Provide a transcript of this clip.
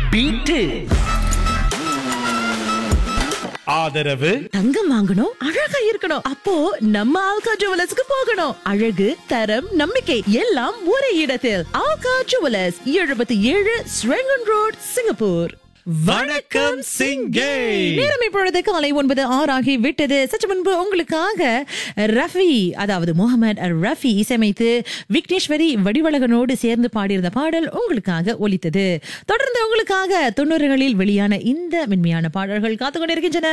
beat ஆதரவு தங்கம் வாங்கணும் அழகா இருக்கணும் அப்போ நம்ம ஆல்கா ஜுவலர்ஸ்க்கு போகணும் அழகு தரம் நம்பிக்கை எல்லாம் ஒரே இடத்தில் ஆல்கா ஜுவலர்ஸ் எழுபத்தி ஏழு ஸ்ரெங்கன் ரோட் சிங்கப்பூர் வணக்கம் சிங்கை நேரம் இப்பொழுது காலை ஒன்பது ஆறாகி விட்டது சற்று முன்பு உங்களுக்காக ரஃபி அதாவது முகமது ரஃபி இசையமைத்து விக்னேஸ்வரி வடிவழகனோடு சேர்ந்து பாடியிருந்த பாடல் உங்களுக்காக ஒலித்தது தொடர்ந்து உங்களுக்காக தொண்ணூறுகளில் வெளியான இந்த மென்மையான பாடல்கள் காத்துக் கொண்டிருக்கின்றன